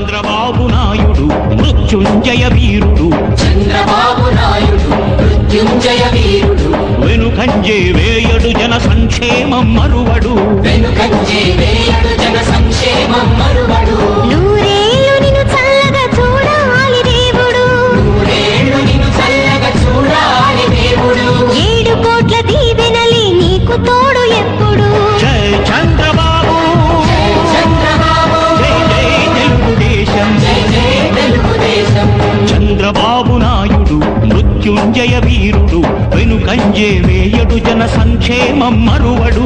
చంద్రబాబు నాయుడు మృత్యుంజయ వీరుడు చంద్రబాబు నాయుడు మృత్యుంజయ వీరుడు వెనుకంజే వేయడు జన సంక్షేమం మరువడు వెనుకంజే వేయడు జన సంక్షేమం మరువడు నూరేళ్ళు నిన్ను చల్లగా చూడాలి దేవుడు నూరేళ్లు నిన్ను చల్లగా చూడాలి దేవుడు ఏడు కోట్ల దీవెనలి నీకు తోడు ఎప్పుడు జై చంద్రబాబు చంద్రబాబు జై జై తెలుగుదేశం జై జై తెలుగుదేశం చంద్రబాబు నాయుడు మృత్యుంజయ వీరుడు వెనుకంజే వేయడు జన సంక్షేమం మరువడు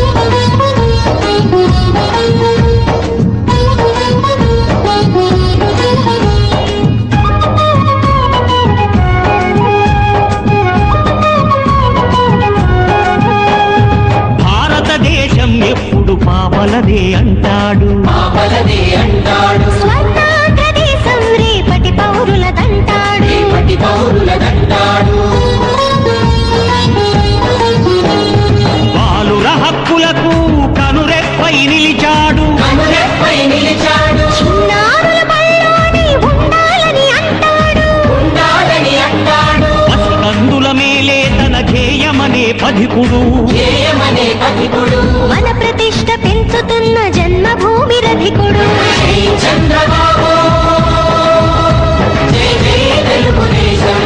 భారతదేశం ఎప్పుడు పాపలదే అంటాడు పాపలదే అంటాడు స్వర్ణాంధ్ర దేశం రేపటి పౌరులదంటాడు రేపటి పౌరులదంటాడు బాలుర హక్కులకు కనురెప్పై నిలిచాడు కనురెప్పై నిలిచాడు చిన్నారుల బళ్ళోని ఉండాలని అంటాడు ఉండాలని అంటాడు పసికందుల మేలే తన ధ్యేయమనే పధికుడు ధ్యేయమనే పథికుడు మన ప్రతిష్ట పెంచుతున్న జన్మభూమి రధికుడు జై చంద్రబాబు జై జై తెలుగుదేశం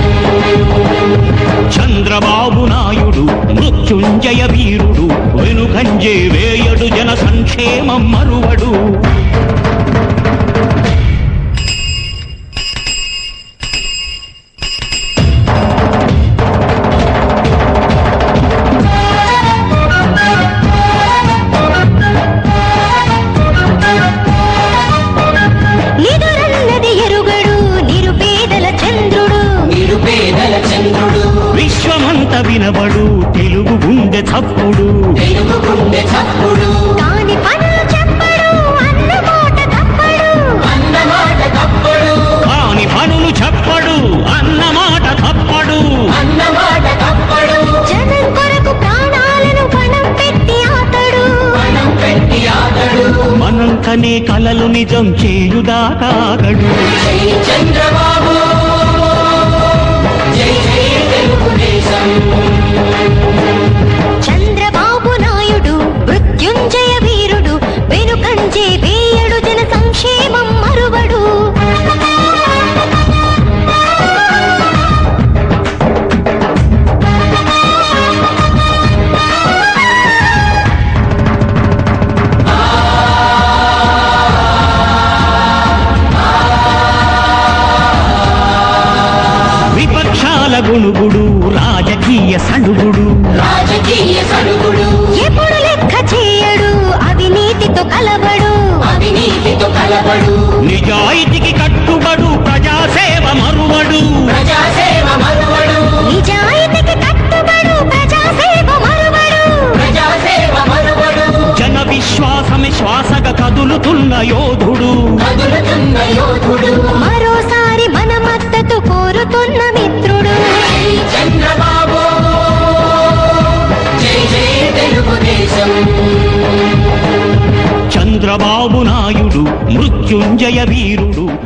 చంద్రబాబు నాయుడు మృత్యుంజయ వీరుడు వెనుకంజే వేయడు జన సంక్షేమం మరువడు నిదురన్నది ఎరుగడు నిరుపేదల చంద్రుడు నిరుపేదల చంద్రుడు విశ్వమంత వినబడు తెలుగు గుండె చప్పుడు తెలుగు గుండె చప్పుడు కాని పనులు చెప్పడు అన్న మాట తప్పడు అన్నమాట తప్పుడు కాని పనులు చెప్పడు అన్నమాట తప్పడు అన్నమాట తప్పడు జనం కొరకు ప్రాణాలను పణం పెట్టి ఆతడు మనం పెట్టి ఆతడు మనం కనే కలలు నిజం చేయుదాకాగడు జై చంద్రబాబు జై జై తెలుగుదేశం చంద్రబాబు నాయుడు మృత్యుంజయ వీరుడు వెనుకంజే వేయడు జన సంక్షేమం మరువడు విపక్షాల గుణుగుడు రాజకీయ సడుగుడు రాజకీయ సడుగుడు ఎప్పుడు లెక్క చేయడు అవినీతితో కలబడు అవినీతితో కలబడు నిజాయితీకి కట్టుబడు ప్రజాసేవ మరువడు ప్రజాసేవ మరువడు నిజాయితీకి కట్టుబడు ప్రజాసేవ మరువడు ప్రజాసేవ మరువడు జన విశ్వాసమే శ్వాసగా కదులుతున్న యోధుడు కదులుతున్న యోధుడు మరోసారి మన మద్దతు కోరుతున్న మిత్రుడు జై చంద్రబాబు జై జై తెలుగుదేశం చంద్రబాబు నాయుడు మృత్యుంజయ వీరుడు